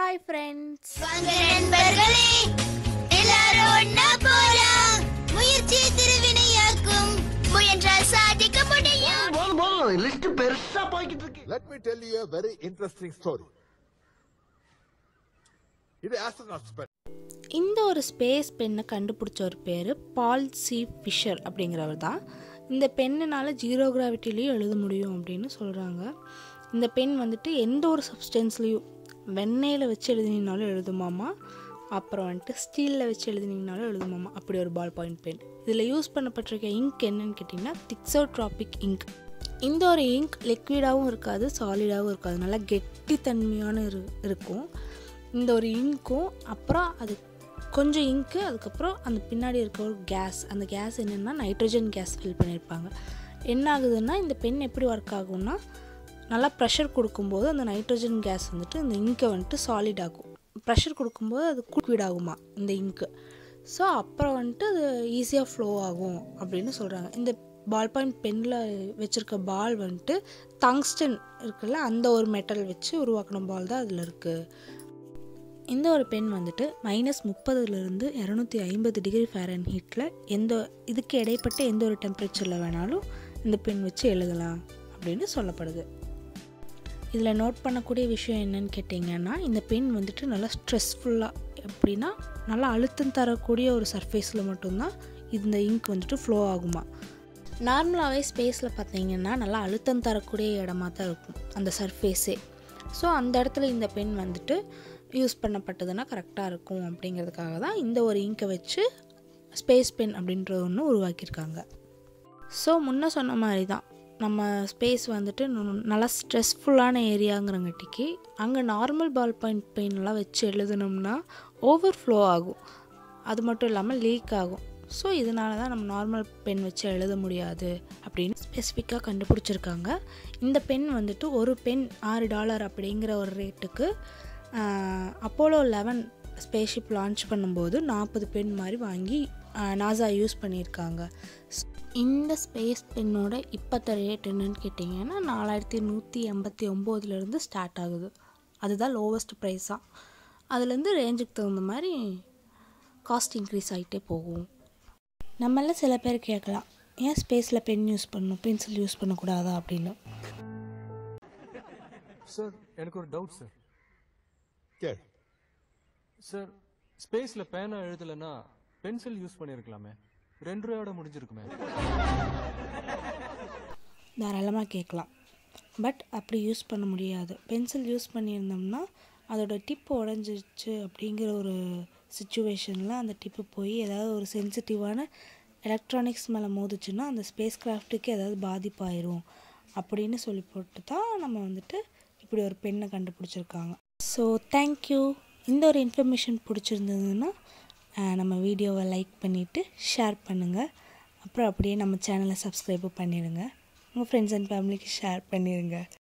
Hi friends வாங்க நண்பர்களே எல்லாரும் ஒண்ணா போலாம் முயற்சி திருவினையாக்கும் முயன்றால் சாதிக்க முடியும் போதும் போதும் லிஸ்ட் பெருசா போய்கிட்டு இருக்கு Let me tell you a very interesting story. இது astronaut spent இந்த ஒரு ஸ்பேஸ் பெண்ணை கண்டுபிடிச்ச ஒரு பேர் பால் சி ஃபிஷர் அப்படிங்கிறவர் தான் இந்த பெண்ணுனால ஜீரோ கிராவிட்டிலையும் எழுத முடியும் அப்படின்னு சொல்கிறாங்க இந்த பென் வந்துட்டு எந்த ஒரு சப்ஸ்டன்ஸ்லேயும் வெண்ணெயில் வச்சு எழுதினீங்கனாலும் எழுதுமாமா அப்புறம் வந்துட்டு ஸ்டீலில் வச்சு எழுதினீங்கனாலும் எழுதுமாமா அப்படி ஒரு பால் பாயிண்ட் பென் இதில் யூஸ் பண்ணப்பட்டிருக்க இங்க் என்னன்னு கேட்டிங்கன்னா திக்ஸோட்ராபிக் இங்க் இந்த ஒரு இங்க் லிக்விடாகவும் இருக்காது சாலிடாகவும் இருக்காது நல்லா கெட்டித்தன்மையான இரு இருக்கும் இந்த ஒரு இங்க்கும் அப்புறம் அது கொஞ்சம் இங்க்கு அதுக்கப்புறம் அந்த பின்னாடி இருக்க ஒரு கேஸ் அந்த கேஸ் என்னென்னா நைட்ரஜன் கேஸ் ஃபில் பண்ணியிருப்பாங்க என்ன ஆகுதுன்னா இந்த பென் எப்படி ஒர்க் ஆகும்னா நல்லா ப்ரெஷர் கொடுக்கும்போது அந்த நைட்ரஜன் கேஸ் வந்துட்டு இந்த இங்கை வந்துட்டு சாலிட் ஆகும் ப்ரெஷர் கொடுக்கும்போது அது குவிட் ஆகுமா இந்த இங்க்கு ஸோ அப்புறம் வந்துட்டு அது ஈஸியாக ஃப்ளோ ஆகும் அப்படின்னு சொல்கிறாங்க இந்த பால் பாயிண்ட் பெனில் வச்சுருக்க பால் வந்துட்டு டங்ஸ்டன் இருக்குல்ல அந்த ஒரு மெட்டல் வச்சு உருவாக்கின பால் தான் அதில் இருக்குது இந்த ஒரு பென் வந்துட்டு மைனஸ் முப்பதுலேருந்து இரநூத்தி ஐம்பது டிகிரி ஃபேரன் ஹீட்டில் எந்த இதுக்கு இடைப்பட்ட எந்த ஒரு டெம்பரேச்சரில் வேணாலும் இந்த பென் வச்சு எழுதலாம் அப்படின்னு சொல்லப்படுது இதில் நோட் பண்ணக்கூடிய விஷயம் என்னன்னு கேட்டிங்கன்னா இந்த பென் வந்துட்டு நல்லா ஸ்ட்ரெஸ்ஃபுல்லாக எப்படின்னா நல்லா அழுத்தம் தரக்கூடிய ஒரு சர்ஃபேஸில் மட்டும்தான் இந்த இங்க் வந்துட்டு ஃப்ளோ ஆகுமா நார்மலாகவே ஸ்பேஸில் பார்த்தீங்கன்னா நல்லா அழுத்தம் தரக்கூடிய இடமா தான் இருக்கும் அந்த சர்ஃபேஸே ஸோ அந்த இடத்துல இந்த பென் வந்துட்டு யூஸ் பண்ணப்பட்டதுன்னா கரெக்டாக இருக்கும் அப்படிங்கிறதுக்காக தான் இந்த ஒரு இங்கை வச்சு ஸ்பேஸ் பென் அப்படின்ற ஒன்று உருவாக்கியிருக்காங்க ஸோ முன்ன சொன்ன மாதிரி தான் நம்ம ஸ்பேஸ் வந்துட்டு நு- நல்லா ஸ்ட்ரெஸ்ஃபுல்லான ஏரியாங்கிறங்காட்டிக்கு அங்கே நார்மல் பால் பாயிண்ட் பெயின்லாம் வச்சு எழுதணும்னா ஓவர் ஃப்ளோ ஆகும் அது மட்டும் இல்லாமல் லீக் ஆகும் ஸோ இதனால தான் நம்ம நார்மல் பென் வச்சு எழுத முடியாது அப்படின்னு ஸ்பெசிஃபிக்காக கண்டுபிடிச்சிருக்காங்க இந்த பென் வந்துட்டு ஒரு பென் ஆறு டாலர் அப்படிங்கிற ஒரு ரேட்டுக்கு அப்போலோ லெவன் ஸ்பேஸ்ஷிப் லான்ச் பண்ணும்போது நாற்பது பென் மாதிரி வாங்கி நாசா யூஸ் பண்ணியிருக்காங்க ஸ்- இந்த ஸ்பேஸ் பென்னோட இப்போத்த ரேட் என்னன்னு கேட்டிங்கன்னா நாலாயிரத்தி நூற்றி எண்பத்தி ஒம்போதுலேருந்து ஸ்டார்ட் ஆகுது அதுதான் லோவஸ்ட் ப்ரைஸாக அதுலேருந்து ரேஞ்சுக்கு தகுந்த மாதிரி காஸ்ட் இன்க்ரீஸ் ஆகிட்டே போகும் நம்மள சில பேர் கேட்கலாம் ஏன் ஸ்பேஸில் பென் யூஸ் பண்ணணும் பென்சில் யூஸ் பண்ணக்கூடாதா அப்படின்னு சார் எனக்கு ஒரு டவுட் சார் care. சார் ஸ்பேஸ்ல பேனா எழுதலைன்னா பென்சில் யூஸ் பண்ணியிருக்கலாமே ரெண்டு ரூபாயோட முடிஞ்சிருக்குமே தாராளமாக கேட்கலாம் பட் அப்படி யூஸ் பண்ண முடியாது பென்சில் யூஸ் பண்ணியிருந்தோம்னா அதோட டிப்பு உடஞ்சிருச்சு அப்படிங்கிற ஒரு சுச்சுவேஷனில் அந்த டிப்பு போய் ஏதாவது ஒரு சென்சிட்டிவான எலக்ட்ரானிக்ஸ் மேலே மோதுச்சுன்னா அந்த ஸ்பேஸ் கிராஃப்ட்டுக்கு ஏதாவது பாதிப்பாயிரும் அப்படின்னு சொல்லி போட்டு தான் நம்ம வந்துட்டு இப்படி ஒரு பெண்ணை கண்டுபிடிச்சிருக்காங்க ஸோ தேங்க்யூ இந்த ஒரு இன்ஃபர்மேஷன் பிடிச்சிருந்ததுன்னா அஹ், நம்ம வீடியோவை லைக் பண்ணிவிட்டு ஷேர் பண்ணுங்கள் அப்புறம் அப்படியே நம்ம சேனலை சப்ஸ்கிரைபும் பண்ணிடுங்க உங்கள் ஃப்ரெண்ட்ஸ் அண்ட் ஃபேமிலிக்கு ஷேர் பண்ணிடுங்க